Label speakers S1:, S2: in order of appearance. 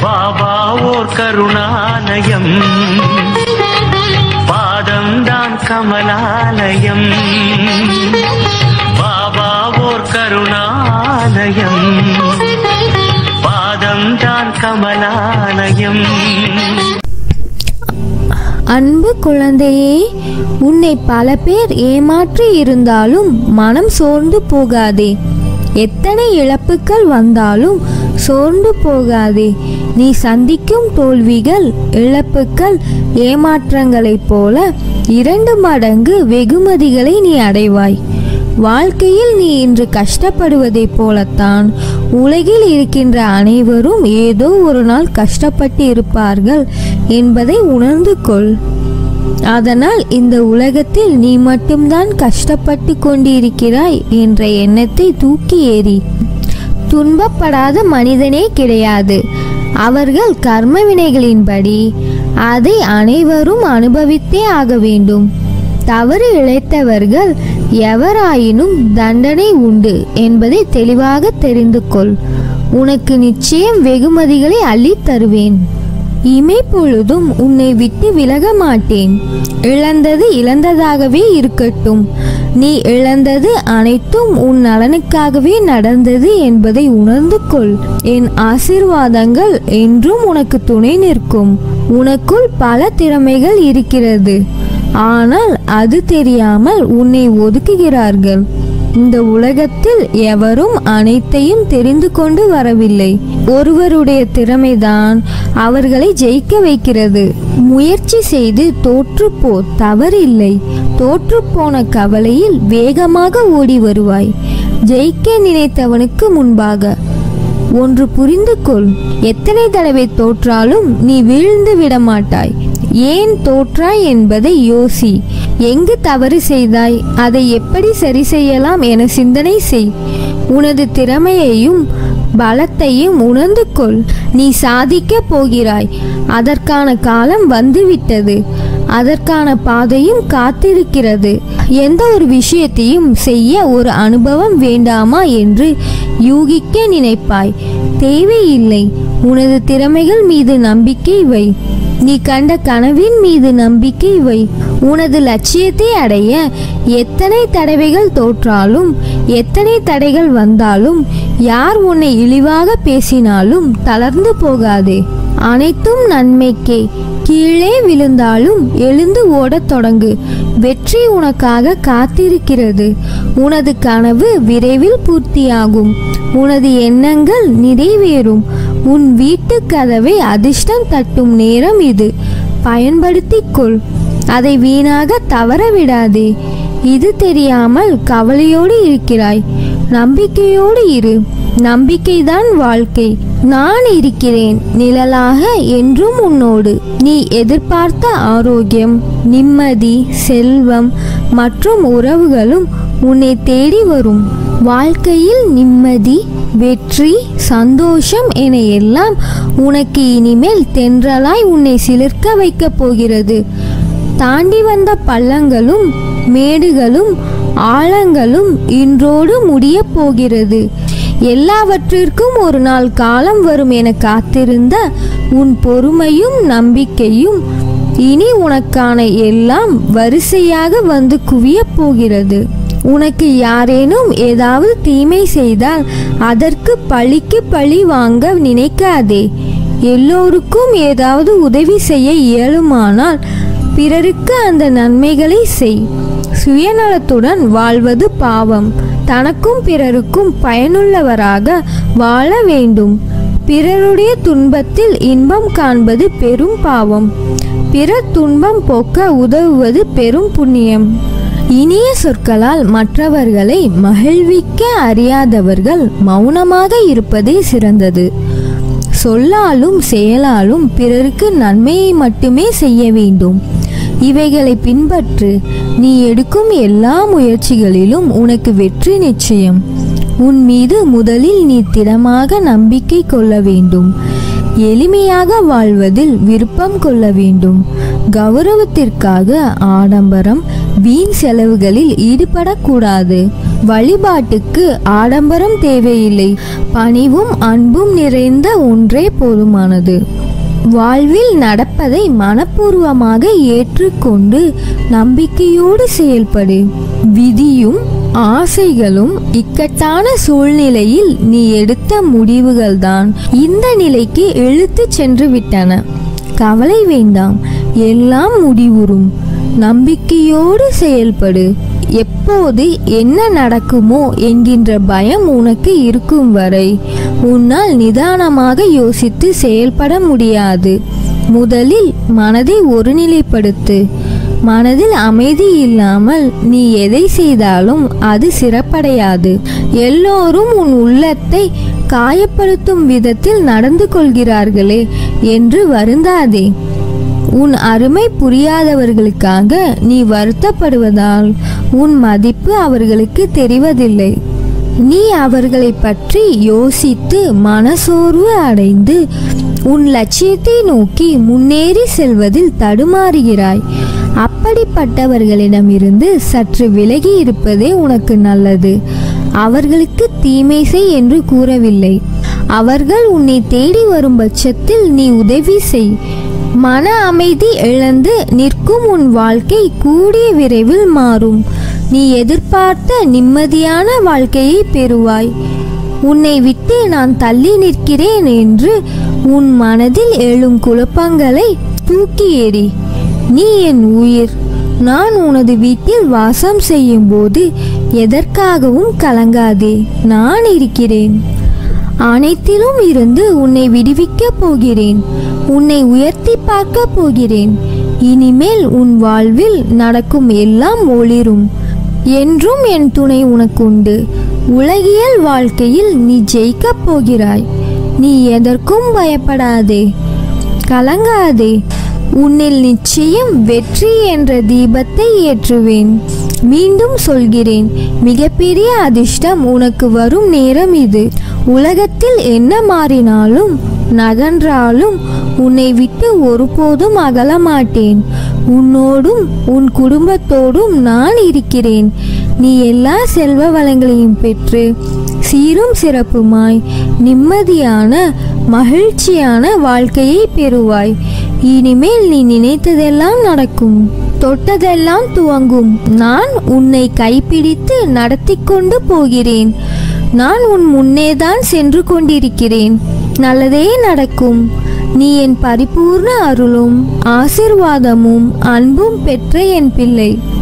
S1: பாபா ஓர் கருணாலயம் பாதம்தான் கமலாலயம் பாபா ஓர் கருணாலயம் பாதம்தான் கமலாலயம்
S2: அன்பு குழந்தையே உன்னை பல பேர் ஏமாற்றி இருந்தாலும் மனம் சோர்ந்து போகாதே எத்தனை இழப்புகள் வந்தாலும் சோர்ந்து போகாதே நீ சந்திக்கும் தோல்விகள் இழப்புகள் ஏமாற்றங்களைப் போல இரண்டு மடங்கு வெகுமதிகளை நீ அடைவாய் வாழ்க்கையில் நீ இன்று கஷ்டப்படுவதைப் போலத்தான் உலகில் இருக்கின்ற அனைவரும் ஏதோ ஒரு நாள் கஷ்டப்பட்டு இருப்பார்கள் என்பதை உணர்ந்து கொள் அதனால் இந்த உலகத்தில் நீ மட்டும்தான் கஷ்டப்பட்டு கொண்டிருக்கிறாய் என்ற எண்ணத்தை தூக்கி ஏறி துன்பப்படாத மனிதனே கிடையாது அவர்கள் கர்ம வினைகளின்படி அதை அனைவரும் அனுபவித்தே ஆக வேண்டும் தவறு இழைத்தவர்கள் எவராயினும் தண்டனை உண்டு என்பதை தெளிவாக தெரிந்து கொள் உனக்கு நிச்சயம் வெகுமதிகளை அள்ளித் தருவேன் இமைப்பொழுதும் உன்னை விட்டு விலக மாட்டேன் இழந்தது இழந்ததாகவே இருக்கட்டும் நீ இழந்தது அனைத்தும் உன் நலனுக்காகவே நடந்தது என்பதை உணர்ந்து கொள் என் ஆசீர்வாதங்கள் என்றும் உனக்கு துணை நிற்கும் உனக்குள் பல திறமைகள் இருக்கிறது ஆனால் அது தெரியாமல் உன்னை ஒதுக்குகிறார்கள் இந்த உலகத்தில் எவரும் அனைத்தையும் தெரிந்து கொண்டு வரவில்லை ஒருவருடைய திறமைதான் அவர்களை ஜெயிக்க வைக்கிறது முயற்சி செய்து தோற்றுப்போ தவறில்லை தோற்றுப்போன கவலையில் வேகமாக ஓடி வருவாய் ஜெயிக்க நினைத்தவனுக்கு முன்பாக ஒன்று புரிந்து கொள் எத்தனை தடவை தோற்றாலும் நீ வீழ்ந்து விட மாட்டாய் ஏன் தோற்றாய் என்பதை யோசி எங்கு தவறு செய்தாய் அதை எப்படி சரி செய்யலாம் என சிந்தனை செய் உனது திறமையையும் பலத்தையும் உணர்ந்து கொள் நீ சாதிக்கப் போகிறாய் அதற்கான காலம் வந்துவிட்டது அதற்கான பாதையும் காத்திருக்கிறது எந்த ஒரு விஷயத்தையும் செய்ய ஒரு அனுபவம் வேண்டாமா என்று யூகிக்க நினைப்பாய் தேவையில்லை உனது திறமைகள் மீது நம்பிக்கை வை நீ கண்ட கனவின் மீது நம்பிக்கை வை உனது லட்சியத்தை அடைய எத்தனை தடவைகள் தோற்றாலும் எத்தனை தடைகள் வந்தாலும் யார் உன்னை இழிவாக பேசினாலும் தளர்ந்து போகாதே அனைத்தும் நன்மைக்கே கீழே விழுந்தாலும் எழுந்து ஓடத் தொடங்கு வெற்றி உனக்காக காத்திருக்கிறது உனது கனவு விரைவில் பூர்த்தியாகும் உனது எண்ணங்கள் நிறைவேறும் உன் வீட்டு கதவை அதிர்ஷ்டம் தட்டும் நேரம் இது பயன்படுத்திக் கொள் அதை வீணாக தவற விடாதே இது தெரியாமல் கவலையோடு இருக்கிறாய் நம்பிக்கையோடு இரு நம்பிக்கைதான் வாழ்க்கை நான் இருக்கிறேன் நிழலாக என்றும் உன்னோடு நீ எதிர்பார்த்த ஆரோக்கியம் நிம்மதி செல்வம் மற்றும் உறவுகளும் உன்னை தேடி வரும் வாழ்க்கையில் நிம்மதி வெற்றி சந்தோஷம் என எல்லாம் உனக்கு இனிமேல் தென்றலாய் உன்னை சிலிர்க்க வைக்கப் போகிறது தாண்டி வந்த பள்ளங்களும் மேடுகளும் ஆழங்களும் இன்றோடு முடியப் போகிறது எல்லாவற்றிற்கும் ஒரு நாள் காலம் வரும் என காத்திருந்த உன் பொறுமையும் நம்பிக்கையும் இனி உனக்கான எல்லாம் வரிசையாக வந்து குவியப் போகிறது உனக்கு யாரேனும் ஏதாவது தீமை செய்தால் அதற்கு பழிக்கு பழி வாங்க நினைக்காதே எல்லோருக்கும் ஏதாவது உதவி செய்ய இயலுமானால் பிறருக்கு அந்த நன்மைகளை செய் சுயநலத்துடன் வாழ்வது பாவம் தனக்கும் பிறருக்கும் பயனுள்ளவராக வாழ வேண்டும் பிறருடைய துன்பத்தில் இன்பம் காண்பது பெரும் பாவம் பிறர் துன்பம் போக்க உதவுவது பெரும் புண்ணியம் இனிய சொற்களால் மற்றவர்களை மகிழ்விக்க அறியாதவர்கள் மௌனமாக இருப்பதே சிறந்தது சொல்லாலும் செயலாலும் பிறருக்கு நன்மையை மட்டுமே செய்ய வேண்டும் இவைகளை பின்பற்று நீ எடுக்கும் எல்லா முயற்சிகளிலும் உனக்கு வெற்றி நிச்சயம் உன் மீது முதலில் நீ திடமாக நம்பிக்கை கொள்ள வேண்டும் எளிமையாக வாழ்வதில் விருப்பம் கொள்ள வேண்டும் கௌரவத்திற்காக ஆடம்பரம் வீண் செலவுகளில் ஈடுபடக்கூடாது வழிபாட்டுக்கு ஆடம்பரம் தேவையில்லை பணிவும் அன்பும் நிறைந்த ஒன்றே போதுமானது வாழ்வில் நடப்பதை மனப்பூர்வமாக ஏற்றுக்கொண்டு நம்பிக்கையோடு செயல்படு விதியும் ஆசைகளும் இக்கட்டான சூழ்நிலையில் நீ எடுத்த முடிவுகள்தான் இந்த நிலைக்கு இழுத்துச் சென்று விட்டன கவலை வேண்டாம் எல்லாம் முடிவுறும் நம்பிக்கையோடு செயல்படு எப்போது என்ன நடக்குமோ என்கின்ற பயம் உனக்கு இருக்கும் வரை உன்னால் நிதானமாக யோசித்து செயல்பட முடியாது முதலில் மனதை ஒருநிலைப்படுத்து மனதில் அமைதி இல்லாமல் நீ எதை செய்தாலும் அது சிறப்படையாது எல்லோரும் உன் உள்ளத்தை காயப்படுத்தும் விதத்தில் நடந்து கொள்கிறார்களே என்று வருந்தாதே உன் அருமை புரியாதவர்களுக்காக நீ வருத்தப்படுவதால் உன் மதிப்பு அவர்களுக்கு தெரிவதில்லை நீ அவர்களை பற்றி யோசித்து மனசோர்வு அடைந்து உன் லட்சியத்தை நோக்கி முன்னேறி செல்வதில் தடுமாறுகிறாய் அப்படிப்பட்டவர்களிடமிருந்து சற்று விலகி இருப்பதே உனக்கு நல்லது அவர்களுக்கு தீமை செய் என்று கூறவில்லை அவர்கள் உன்னை தேடி வரும் பட்சத்தில் நீ உதவி செய் மன அமைதி இழந்து நிற்கும் உன் வாழ்க்கை கூடிய விரைவில் மாறும் நீ எதிர்பார்த்த நிம்மதியான வாழ்க்கையை பெறுவாய் உன்னை விட்டு நான் தள்ளி நிற்கிறேன் என்று உன் மனதில் எழும் குழப்பங்களை தூக்கி எறி நீ என் உயிர் நான் உனது வீட்டில் வாசம் செய்யும் போது எதற்காகவும் கலங்காதே நான் இருக்கிறேன் அனைத்திலும் இருந்து உன்னை விடுவிக்கப் போகிறேன் உன்னை உயர்த்தி பார்க்க போகிறேன் இனிமேல் உன் வாழ்வில் நடக்கும் எல்லாம் ஒளிரும் என்றும் என் துணை உனக்குண்டு உலகியல் வாழ்க்கையில் நீ ஜெயிக்கப் போகிறாய் நீ எதற்கும் பயப்படாதே கலங்காதே உன்னில் நிச்சயம் வெற்றி என்ற தீபத்தை ஏற்றுவேன் மீண்டும் சொல்கிறேன் மிகப்பெரிய அதிர்ஷ்டம் உனக்கு வரும் நேரம் இது உலகத்தில் என்ன மாறினாலும் நகன்றாலும் உன்னை விட்டு ஒருபோதும் அகல மாட்டேன் உன்னோடும் உன் குடும்பத்தோடும் நான் இருக்கிறேன் நீ எல்லா செல்வ வளங்களையும் பெற்று சீரும் சிறப்புமாய் நிம்மதியான மகிழ்ச்சியான வாழ்க்கையை பெறுவாய் இனிமேல் நீ நினைத்ததெல்லாம் நடக்கும் தொட்டதெல்லாம் துவங்கும் நான் உன்னை கைப்பிடித்து நடத்தி கொண்டு போகிறேன் நான் உன் முன்னேதான் சென்று கொண்டிருக்கிறேன் நல்லதே நடக்கும் நீ என் பரிபூர்ண அருளும் ஆசிர்வாதமும் அன்பும் பெற்ற என் பிள்ளை